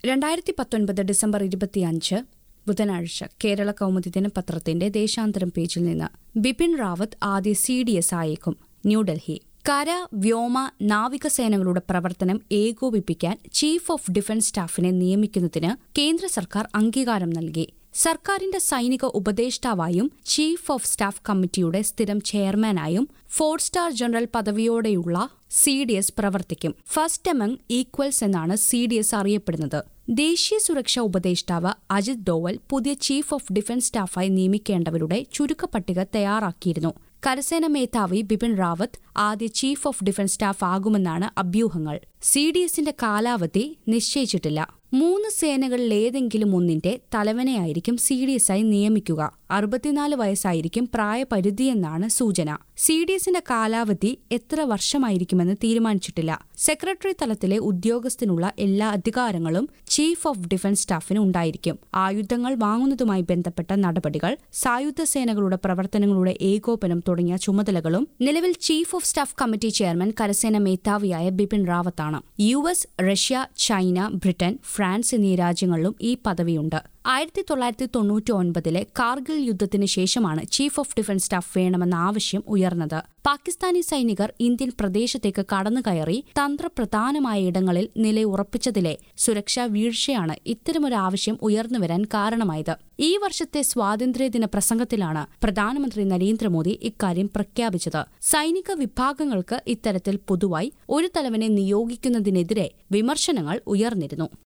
രണ്ടായിരത്തി പത്തൊൻപത് ഡിസംബർ ഇരുപത്തിയഞ്ച് ബുധനാഴ്ച കേരള കൗമുദി ദിനപത്രത്തിന്റെ ദേശാന്തരം പേജിൽ നിന്ന് ബിപിൻ റാവത്ത് ആദ്യ സി ഡി എസ് ആയേക്കും ന്യൂഡൽഹി കര വ്യോമ നാവികസേനകളുടെ പ്രവർത്തനം ഏകോപിപ്പിക്കാൻ ചീഫ് ഓഫ് ഡിഫൻസ് സ്റ്റാഫിനെ നിയമിക്കുന്നതിന് കേന്ദ്ര സർക്കാർ അംഗീകാരം നൽകി സർക്കാരിന്റെ സൈനിക ഉപദേഷ്ടാവായും ചീഫ് ഓഫ് സ്റ്റാഫ് കമ്മിറ്റിയുടെ സ്ഥിരം ചെയർമാനായും ഫോർ സ്റ്റാർ ജനറൽ പദവിയോടെയുള്ള സി ഡി എസ് പ്രവർത്തിക്കും ഫസ്റ്റ് എമംഗ് ഈക്വൽസ് എന്നാണ് സി ഡി എസ് അറിയപ്പെടുന്നത് ദേശീയ സുരക്ഷാ ഉപദേഷ്ടാവ് അജിത് ഡോവൽ പുതിയ ചീഫ് ഓഫ് ഡിഫൻസ് സ്റ്റാഫായി നിയമിക്കേണ്ടവരുടെ ചുരുക്കപ്പട്ടിക തയ്യാറാക്കിയിരുന്നു കരസേന മേധാവി ബിപിൻ റാവത്ത് ആദ്യ ചീഫ് ഓഫ് ഡിഫൻസ് സ്റ്റാഫ് ആകുമെന്നാണ് അഭ്യൂഹങ്ങൾ സി ഡി എസിന്റെ കാലാവധി നിശ്ചയിച്ചിട്ടില്ല മൂന്ന് സേനകളിലേതെങ്കിലും ഒന്നിന്റെ തലവനെയായിരിക്കും സി ഡി എസ് ആയി നിയമിക്കുക അറുപത്തിനാല് വയസ്സായിരിക്കും പ്രായപരിധിയെന്നാണ് സൂചന സി ഡി എസിന്റെ കാലാവധി എത്ര വർഷമായിരിക്കുമെന്ന് തീരുമാനിച്ചിട്ടില്ല സെക്രട്ടറി തലത്തിലെ ഉദ്യോഗസ്ഥനുള്ള എല്ലാ അധികാരങ്ങളും ചീഫ് ഓഫ് ഡിഫൻസ് സ്റ്റാഫിന് ഉണ്ടായിരിക്കും ആയുധങ്ങൾ വാങ്ങുന്നതുമായി ബന്ധപ്പെട്ട നടപടികൾ സായുധ സേനകളുടെ പ്രവർത്തനങ്ങളുടെ ഏകോപനം തുടങ്ങിയ ചുമതലകളും നിലവിൽ chief of staff committee chairman കരസേന മേധാവിയായ ബിപിൻ റാവത്താണ് U S Russia China Britain France എന്നീ രാജ്യങ്ങളിലും ഈ പദവിയുണ്ട് ആയിരത്തി തൊള്ളായിരത്തി തൊണ്ണൂറ്റി ഒൻപതിലെ കാർഗിൽ യുദ്ധത്തിന് ശേഷമാണ് ചീഫ് ഓഫ് ഡിഫൻസ് സ്റ്റാഫ് വേണമെന്ന ആവശ്യം ഉയർന്നത് പാകിസ്ഥാനി സൈനികർ ഇന്ത്യൻ പ്രദേശത്തേക്ക് കടന്നുകയറി തന്ത്രപ്രധാനമായ ഇടങ്ങളിൽ നിലയുറപ്പിച്ചതിലെ സുരക്ഷാ വീഴ്ചയാണ് ഇത്തരമൊരു ആവശ്യം ഉയർന്നുവരാൻ കാരണമായത് ഈ വർഷത്തെ സ്വാതന്ത്ര്യദിന പ്രസംഗത്തിലാണ് പ്രധാനമന്ത്രി നരേന്ദ്രമോദി ഇക്കാര്യം പ്രഖ്യാപിച്ചത് സൈനിക വിഭാഗങ്ങൾക്ക് ഇത്തരത്തിൽ പൊതുവായി ഒരു തലവനെ നിയോഗിക്കുന്നതിനെതിരെ വിമർശനങ്ങൾ ഉയർന്നിരുന്നു